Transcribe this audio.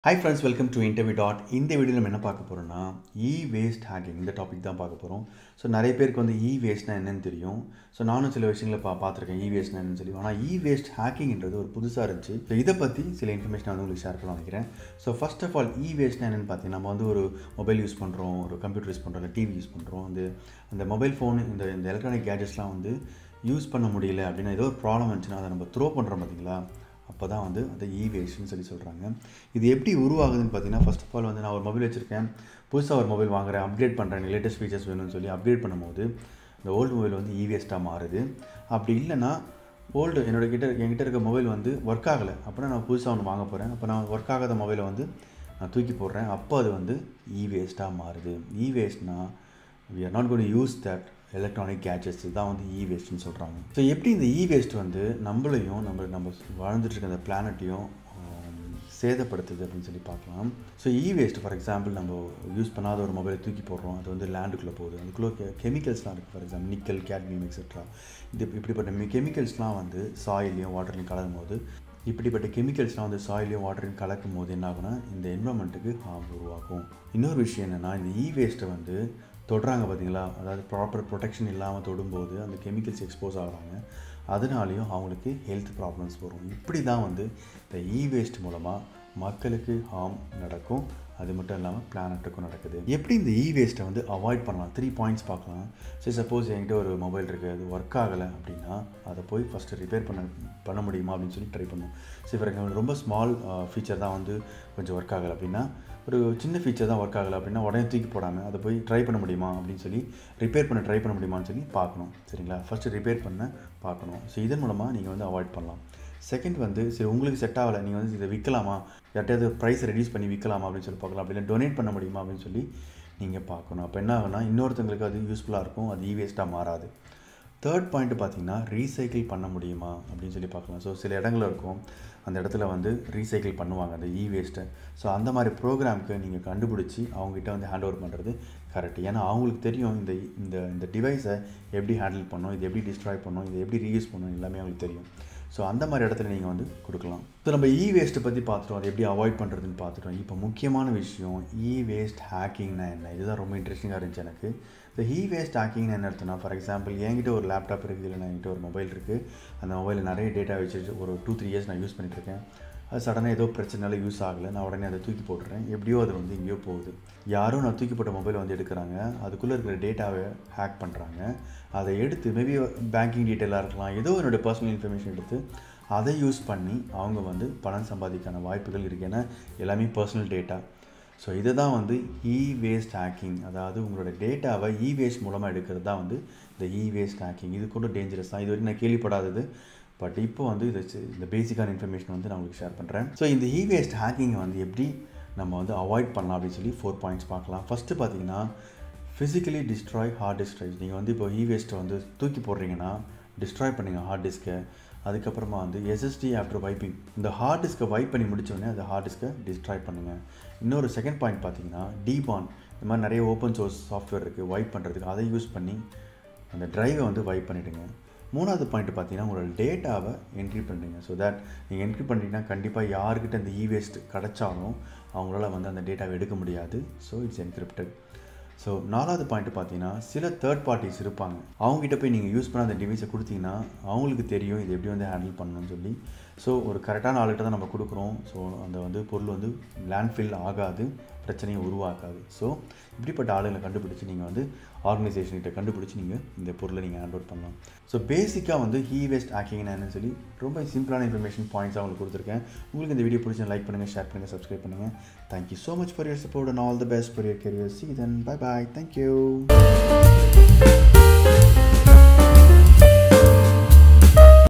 high friends welcome to interview dot இந்த வீடியோவில் நம்ம என்ன பார்க்க போகிறோம்னா இ வேஸ்ட் ஹேக்கிங் இந்த டாபிக் தான் பார்க்க போகிறோம் ஸோ நிறைய பேருக்கு வந்து இ வேஸ்ட்னா என்னன்னு தெரியும் ஸோ நானும் சில விஷயங்களை பா பார்த்துருக்கேன் இ வேஸ்ட்னா என்னன்னு சொல்லி ஆனால் இ வேஸ்ட் ஹேக்கிங்ன்றது ஒரு புதுசாக இருந்துச்சு ஸோ இதை பற்றி சில இன்ஃபர்மேஷன் வந்து உங்களுக்கு ஷேர் பண்ண நினைக்கிறேன் so first of all e வேஸ்ட்னா என்னென்னு பார்த்தீங்கன்னா நம்ம வந்து ஒரு மொபைல் யூஸ் பண்ணுறோம் ஒரு கம்ப்யூட்டர் யூஸ் பண்ணுறோம் இல்லை டிவி யூஸ் பண்ணுறோம் அந்த அந்த மொபைல் ஃபோன் இந்த இந்த எலக்ட்ரானிக் கேஜெட்ஸ்லாம் வந்து யூஸ் பண்ண முடியல அப்படின்னா ஏதோ ஒரு ப்ராப்ளம் வந்துச்சுன்னா அதை நம்ம த்ரோ பண்ணுறோம் பார்த்தீங்களா அப்போ தான் வந்து அது இ வேஸ்ட்னு சொல்லி சொல்கிறாங்க இது எப்படி உருவாகுதுன்னு பார்த்தீங்கன்னா ஃபர்ஸ்ட் ஆஃப் ஆல் வந்து நான் ஒரு மொபைல் வச்சுருக்கேன் புதுசாக ஒரு மொபைல் வாங்குறேன் அப்கிரேட் பண்ணுறேன் லேட்டஸ்ட் ஃபீச்சர்ஸ் வேணும்னு சொல்லி அப்கிரேட் பண்ணும்போது இந்த ஓல்டு மொபைல் வந்து இ வேஸ்ட்டாக மாறுது அப்படி இல்லைன்னா ஓல்டு என்னோட கிட்ட என்கிட்ட இருக்க மொபைல் வந்து ஒர்க் ஆகலை அப்படின்னா நான் புதுசாக ஒன்று வாங்க போகிறேன் அப்போ நான் ஒர்க் ஆகாத மொபைலை வந்து நான் தூக்கி போடுறேன் அப்போ அது வந்து இ வேஸ்ட்டாக மாறுது இ வேஸ்ட்னால் we are not gone use that electronic gadgets தான் வந்து இ வேஸ்ட்னு சொல்கிறாங்க ஸோ எப்படி இந்த இ வேஸ்ட் வந்து நம்மளையும் நம்ம நம்ம வாழ்ந்துட்டு இருக்க அந்த பிளானட்டையும் சேதப்படுத்துது அப்படின்னு சொல்லி பார்க்கலாம் so e waste for example நம்ம யூஸ் பண்ணாத ஒரு மொபைலை தூக்கி போடுறோம் அது வந்து லேண்டுக்குள்ளே போகுது அதுக்குள்ளே கெ கெமிக்கல்ஸ்லாம் இருக்குது for example nickel cadmium etcetera இது இப்படிப்பட்ட கெமிக்கல்ஸ்லாம் வந்து சாயிலையும் வாட்டர்லையும் கலக்கும் போது இப்படிப்பட்ட கெமிக்கல்ஸ்லாம் வந்து சாயிலையும் வாட்டரையும் கலக்கும் போது என்ன ஆகுனா இந்த என்வரன்மெண்ட்டுக்கு ஹார்ம் உருவாக்கும் இன்னொரு விஷயம் என்னென்னா இந்த இ வேஸ்ட்டை வந்து தொடுறாங்க பார்த்தீங்களா அதாவது ப்ராப்பர் ப்ரொடெக்ஷன் இல்லாமல் தொடும்போது அந்த கெமிக்கல்ஸ் எக்ஸ்போஸ் ஆகிறாங்க அதனாலையும் அவங்களுக்கு ஹெல்த் ப்ராப்ளம்ஸ் வரும் இப்படி தான் வந்து இந்த இ வேஸ்ட் மூலமாக மக்களுக்கு ஹார்ம் நடக்கும் அது மட்டும் இல்லாமல் பிளானட்டுக்கும் நடக்குது எப்படி இந்த இ வேஸ்ட்டை வந்து அவாய்ட் பண்ணலாம் த்ரீ பாயிண்ட்ஸ் பார்க்கலாம் சரி சப்போஸ் என்கிட்ட ஒரு மொபைல் இருக்குது அது ஒர்க் ஆகலை அப்படின்னா அதை போய் ஃபஸ்ட்டு ரிப்பேர் பண்ண பண்ண முடியுமா அப்படின்னு சொல்லி ட்ரை பண்ணும் சரி ஃபார் எக்ஸாம்பிள் ரொம்ப ஸ்மால் ஃபீச்சர் தான் வந்து கொஞ்சம் ஒர்க் ஆகலை அப்படின்னா ஒரு சின்ன ஃபீச்சர் தான் ஒர்க் ஆகலை அப்படின்னா உடனே தூக்கி போடாமல் அதை போய் ட்ரை பண்ண முடியுமா அப்படின்னு சொல்லி ரிப்பேர் பண்ண ட்ரை பண்ண முடியுமான்னு சொல்லி பார்க்கணும் சரிங்களா ஃபஸ்ட்டு ரிப்பேர் பண்ண பார்க்கணும் ஸோ இதன் மூலமாக நீங்கள் வந்து அவாய்ட் பண்ணலாம் செகண்ட் வந்து சரி உங்களுக்கு செட் ஆகலை நீங்கள் வந்து இதை விற்கலாமா யார்ட்டையாவது ப்ரைஸ் ரெடியூஸ் பண்ணி விற்கலாமா அப்படின்னு சொல்லி பார்க்கலாம் அப்படி இல்லை டொனேட் பண்ண முடியுமா அப்படின்னு சொல்லி நீங்கள் பார்க்கணும் அப்போ என்ன ஆகுனா இன்னொருத்தங்களுக்கு அது யூஸ்ஃபுல்லாக இருக்கும் அது இ வேஸ்ட்டாக மாறாது தேர்ட் பாயிண்ட் பார்த்தீங்கன்னா ரீசைக்கிள் பண்ண முடியுமா அப்படின்னு சொல்லி பார்க்கலாம் ஸோ சில இடங்கள் இருக்கும் அந்த இடத்துல வந்து ரீசைக்கிள் பண்ணுவாங்க அந்த இ வேஸ்ட்டை ஸோ அந்த மாதிரி ப்ரோக்ராமுக்கு நீங்கள் கண்டுபிடிச்சி அவங்ககிட்ட வந்து ஹேண்ட் ஓவர் பண்ணுறது கரெக்ட் ஏன்னா அவங்களுக்கு தெரியும் இந்த இந்த இந்த டிவைஸை எப்படி ஹேண்டில் பண்ணணும் இது எப்படி டிஸ்ட்ராய் பண்ணணும் இது எப்படி ரீயூஸ் பண்ணணும் எல்லாமே அவங்களுக்கு தெரியும் ஸோ அந்த மாதிரி இடத்துல நீங்கள் வந்து கொடுக்கலாம் ஸோ நம்ம இ வேஸ்ட்டை பற்றி பார்த்துட்டோம் அதை எப்படி அவாய்ட் பண்ணுறதுன்னு பார்த்துட்டோம் இப்போ முக்கியமான விஷயம் இ வேஸ்ட் ஹேக்கிங்னா என்ன இதுதான் ரொம்ப இன்ட்ரெஸ்டிங்காக இருந்துச்சு எனக்கு இந்த இ வேஸ்ட் ஹேக்கிங்னு என்ன அர்த்தம்னா ஃபார் எக்ஸாம்பிள் என்கிட்ட ஒரு லேப்டாப் இருக்குது இல்லை என்கிட்ட ஒரு மொபைல் இருக்குது அந்த மொபைலில் நிறைய டேட்டா வச்சுட்டு ஒரு டூ த்ரீ இயர்ஸ் நான் யூஸ் பண்ணிட்டுருக்கேன் அது சடனாக ஏதோ பிரச்சனைனால யூஸ் ஆகலை நான் உடனே அதை தூக்கி போட்டுறேன் எப்படியோ அது வந்து எங்கேயோ போகுது யாரும் நான் தூக்கி போட்ட மொபைல் வந்து எடுக்கிறாங்க அதுக்குள்ளே இருக்கிற டேட்டாவை ஹேக் பண்ணுறாங்க அதை எடுத்து மேபி பேங்கிங் டீட்டெயிலாக இருக்கலாம் ஏதோ என்னோடய பர்சனல் இன்ஃபர்மேஷன் எடுத்து அதை யூஸ் பண்ணி அவங்க வந்து பணம் சம்பாதிக்கான வாய்ப்புகள் இருக்குது ஏன்னா எல்லாமே பர்சனல் டேட்டா ஸோ இதை தான் வந்து இ வேஸ்ட் ஹேக்கிங் அதாவது உங்களோட டேட்டாவை இ வேஸ்ட் மூலமாக எடுக்கிறது தான் வந்து இந்த இ வேஸ்ட் ஹேக்கிங் இது கூட டேஞ்சரஸ் தான் இது வரைக்கும் நான் கேள்விப்படாதது பட் இப்போ வந்து இது இந்த பேசிக்கான இன்ஃபர்மேஷன் வந்து நான் உங்களுக்கு ஷேர் பண்ணுறேன் ஸோ இந்த இ வேஸ்ட் ஹேக்கிங்கை வந்து எப்படி நம்ம வந்து அவாய்ட் பண்ணலாம் அப்படின்னு சொல்லி ஃபோர் பாயிண்ட்ஸ் பார்க்கலாம் ஃபஸ்ட்டு பார்த்தீங்கன்னா physically destroy hard disk drive நீங்கள் வந்து இப்போ இ வேஸ்ட்டை வந்து தூக்கி போடுறீங்கன்னா டிஸ்ட்ராய் பண்ணுங்கள் ஹார்ட் டிஸ்க்கை அதுக்கப்புறமா வந்து எஸ்எஸ்டி ஆஃப்டர் வைப்பிங் இந்த ஹார்ட் டிஸ்க்கை வைப் பண்ணி முடிச்சோடனே அந்த ஹார்ட் டிஸ்க்கை டிஸ்ட்ராய் பண்ணுங்கள் இன்னொரு செகண்ட் பாயிண்ட் பார்த்தீங்கன்னா டிபான் இந்த மாதிரி நிறைய ஓப்பன் சோர்ஸ் சாஃப்ட்வேர் இருக்குது வைப் பண்ணுறதுக்கு அதை யூஸ் பண்ணி அந்த ட்ரைவை வந்து வைப் பண்ணிவிடுங்க மூணாவது பாயிண்ட் பார்த்தீங்கன்னா உங்களோட டேட்டாவை என்ட்ரி பண்ணுறீங்க ஸோ தட் நீங்கள் என்ட்ரி பண்ணிட்டீங்கன்னா கண்டிப்பாக யார்கிட்ட இந்த இ வேஸ்ட் கிடச்சாலும் அவங்களால வந்து அந்த டேட்டாவை எடுக்க முடியாது ஸோ இட்ஸ் என்கிரிப்டட் ஸோ நாலாவது பாயிண்ட் பார்த்தீங்கன்னா சில தேர்ட் பார்ட்டிஸ் இருப்பாங்க அவங்ககிட்ட போய் நீங்கள் யூஸ் பண்ண அந்த டிவைஸை கொடுத்தீங்கன்னா அவங்களுக்கு தெரியும் இது எப்படி வந்து ஹேண்டில் பண்ணணும்னு சொல்லி ஸோ ஒரு கரெக்டான ஆளுகிட்ட தான் நம்ம கொடுக்குறோம் ஸோ அந்த வந்து பொருள் வந்து லேண்ட்ஃபில் ஆகாது பிரச்சனையை உருவாக்காது ஸோ இப்படிப்பட்ட ஆளுங்களை கண்டுபிடிச்சி நீங்கள் வந்து ஆர்கனைசேஷன்கிட்ட கண்டுபிடிச்சி நீங்கள் இந்த பொருளை நீங்கள் ஹேண்ட் ஓவர் பண்ணலாம் ஸோ பேசிக்காக வந்து ஹீ வேஸ்ட் ஹேக்கிங்னா என்னன்னு சொல்லி ரொம்ப சிம்பிளான இன்ஃபர்மேஷன் பாயிண்ட்ஸ் அவங்களுக்கு கொடுத்துருக்கேன் உங்களுக்கு இந்த வீடியோ பிடிச்சா லைக் பண்ணுங்கள் ஷேர் பண்ணுங்கள் சப்ஸ்கிரைப் பண்ணுங்கள் thank you so much for your support and all the best for your career see then bye bye thank you